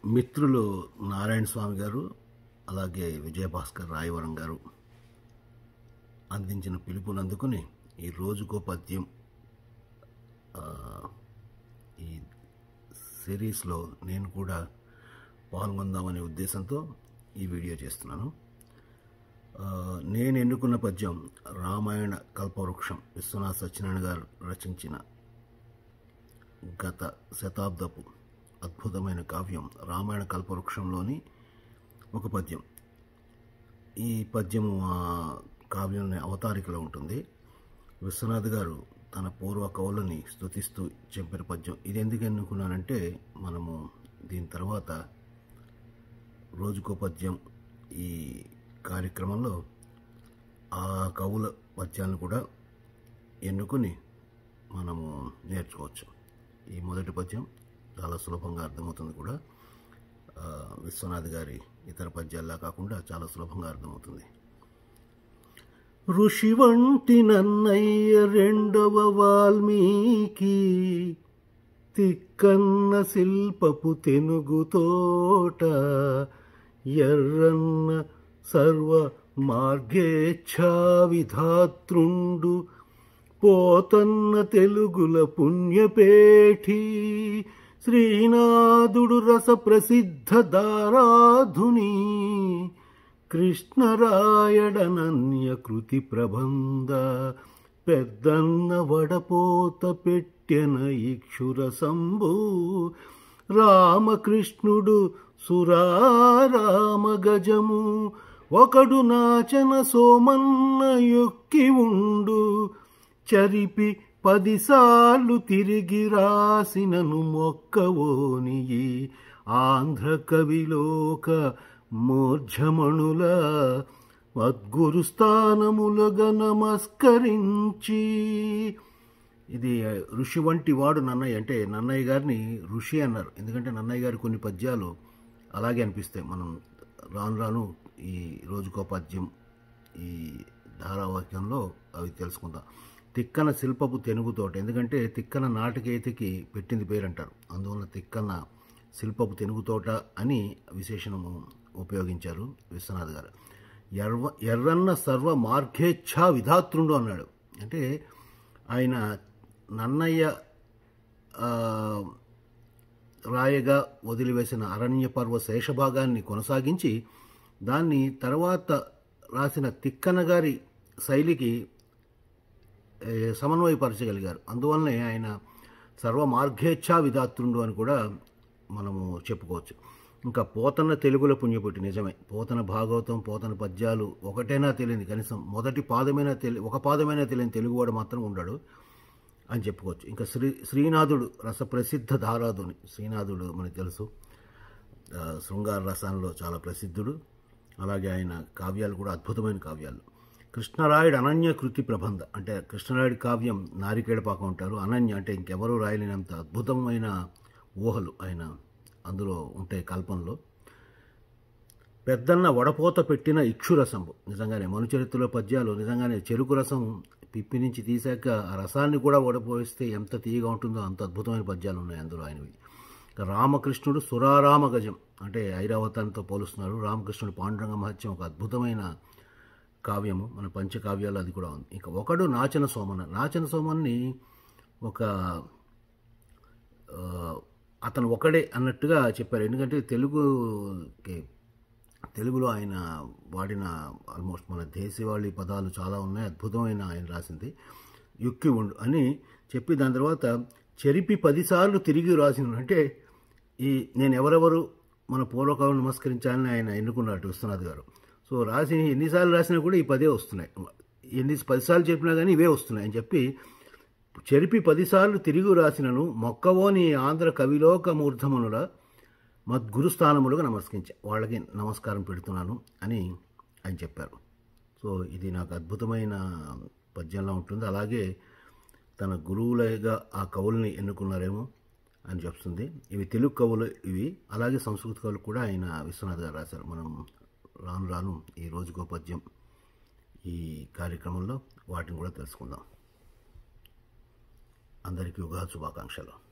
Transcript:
మిత్రులు నారాయణ స్వామి గారు అలాగే విజయభాస్కర్ రాయవరం గారు అందించిన పిలుపునందుకుని ఈ రోజుకో పద్యం ఆ, ఈ సిరీస్లో నేను కూడా పాల్గొందామనే ఉద్దేశంతో ఈ వీడియో చేస్తున్నాను ఆ, నేను ఎన్నుకున్న పద్యం రామాయణ కల్పవృక్షం విశ్వనాథ్ సత్యనారాయణ గారు రచించిన గత శతాబ్దపు అద్భుతమైన కావ్యం రామాయణ కల్పవృక్షంలోని ఒక పద్యం ఈ పద్యము ఆ కావ్యంలోని అవతారికలో ఉంటుంది విశ్వనాథ్ గారు తన పూర్వ కవులని స్తుతిస్తూ చెప్పిన పద్యం ఇది ఎందుకు ఎన్నుకున్నానంటే మనము దీని తర్వాత రోజుకో పద్యం ఈ కార్యక్రమంలో ఆ కవుల పద్యాలను కూడా ఎన్నుకొని మనము నేర్చుకోవచ్చు ఈ మొదటి పద్యం చాలా సులభంగా అర్థమవుతుంది కూడా ఆ, విశ్వనాథ్ గారి ఇతర పద్యాల్లా కాకుండా చాలా సులభంగా అర్థమవుతుంది ఋషి వంటి నన్నయ్య రెండవ వాల్మీకి తిక్కన్న శిల్పపు తెనుగు తోట ఎర్రన్న సర్వ మార్గేచ్ఛా విధాతృండు పోతన్న తెలుగుల పుణ్యపేఠి శ్రీనాథుడు రస ప్రసిద్ధ దారాధుని కృష్ణరాయడనన్య కృతి ప్రబంధ పెద్దన్న వడపోత పెట్టెన ఇక్షుర సంభు రామకృష్ణుడు సురారామ గజము ఒకడు నాచన సోమన్న యొక్కి ఉండు చరిపి పదిసార్లు తిరిగి రాసినను మొక్కవోనియి ఆంధ్ర కవిలోక మూర్ఛమణుల మద్గురు స్థానములుగా నమస్కరించి ఇది ఋషి వంటి వాడు నన్నయ్య అంటే నన్నయ్య గారిని ఋషి అన్నారు ఎందుకంటే నన్నయ్య గారి కొన్ని పద్యాలు అలాగే అనిపిస్తాయి మనం రాను రాను ఈ రోజుకో పద్యం ఈ ధారావాక్యంలో అవి తెలుసుకుందాం తిక్కన శిల్పపు తెనుగుతోట ఎందుకంటే తిక్కన నాటకేతికి పెట్టింది పేరంటారు అందువల్ల తిక్కన శిల్పపు తెనుగుతోట అని విశేషణము ఉపయోగించారు విశ్వనాథ్ గారు ఎర్వ ఎర్రన్న సర్వ మార్గేచ్ఛా విధాతృండు అన్నాడు అంటే ఆయన నన్నయ్య ఆ, రాయగా వదిలివేసిన అరణ్య పర్వ శేషభాగాన్ని కొనసాగించి దాన్ని తర్వాత రాసిన తిక్కన గారి శైలికి ఏ, సమన్వయపరచగలిగారు అందువల్లనే ఆయన సర్వ మార్గేచ్ఛా విధాతృండు అని కూడా మనము చెప్పుకోవచ్చు ఇంకా పోతన తెలుగులో పుణ్యపుట్టి నిజమే పోతన భాగవతం పోతన పద్యాలు ఒకటైనా తెలియని కనీసం మొదటి పాదమైనా తెలి ఒక పాదమైనా తెలియని తెలుగువాడు మాత్రం ఉండడు అని చెప్పుకోవచ్చు ఇంకా శ్రీ శ్రీనాథుడు రసప్రసిద్ధ ధారాధుని శ్రీనాథుడు మనకు తెలుసు ఆ, శృంగార రసాలలో చాలా ప్రసిద్ధుడు అలాగే ఆయన కావ్యాలు కూడా అద్భుతమైన కావ్యాలు కృష్ణరాయుడు అనన్య కృతి ప్రబంధ అంటే కృష్ణరాయుడు కావ్యం నారికేడపాకం అంటారు అనన్య అంటే ఇంకెవరూ రాయలేనంత అద్భుతమైన ఊహలు ఆయన అందులో ఉంటాయి కల్పనలో పెద్దన్న వడపోత పెట్టిన ఇక్షురసంబు నిజంగానే మనుచరిత్రలో పద్యాలు నిజంగానే చెరుకు రసం పిప్పి నుంచి తీసాక ఆ రసాన్ని కూడా వడపోయిస్తే ఎంత తీయగా ఉంటుందో అంత అద్భుతమైన పద్యాలు ఉన్నాయి అందులో ఆయనవి ఇక రామకృష్ణుడు సురారామ గజం అంటే ఐరావతానితో పోలుస్తున్నారు రామకృష్ణుడు పాండురంగ మహత్యం ఒక అద్భుతమైన కావ్యము మన పంచకావ్యాలు అది కూడా ఉంది ఇంకా ఒకడు నాచన సోమన్న నాచన సోమన్ని ఒక ఆ, అతను ఒకడే అన్నట్టుగా చెప్పారు ఎందుకంటే తెలుగుకి తెలుగులో ఆయన వాడిన ఆల్మోస్ట్ మన దేశవాళీ పదాలు చాలా ఉన్నాయి అద్భుతమైన ఆయన రాసింది యుక్కి ఉండు అని చెప్పి దాని తర్వాత చెరిపి పదిసార్లు తిరిగి రాసిన అంటే ఈ నేను ఎవరెవరు మన పూర్వకాలను నమస్కరించాలని ఆయన ఎన్నుకున్నట్టు విశ్వనాథ్ గారు సో రాసి ఎన్నిసార్లు రాసినా కూడా ఈ పదే వస్తున్నాయి ఎన్ని పదిసార్లు చెప్పినా కానీ ఇవే వస్తున్నాయి అని చెప్పి చెరిపి పదిసార్లు తిరిగి రాసినను మొక్కవోని ఆంధ్ర కవిలోక మూర్ధమునుల మద్గురుస్థానములుగా నమస్కరించా వాళ్ళకి నమస్కారం పెడుతున్నాను అని ఆయన చెప్పారు సో ఇది నాకు అద్భుతమైన పద్యంలా ఉంటుంది అలాగే తన గురువులుగా ఆ కవుల్ని ఎన్నుకున్నారేమో అని చెప్తుంది ఇవి తెలుగు కవులు ఇవి అలాగే సంస్కృత కవులు కూడా ఆయన విశ్వనాథ్ గారు రాశారు మనం రాను రాను ఈ రోజుకో పద్యం ఈ కార్యక్రమంలో వాటిని కూడా తెలుసుకుందాం అందరికీ ఉగాది శుభాకాంక్షలు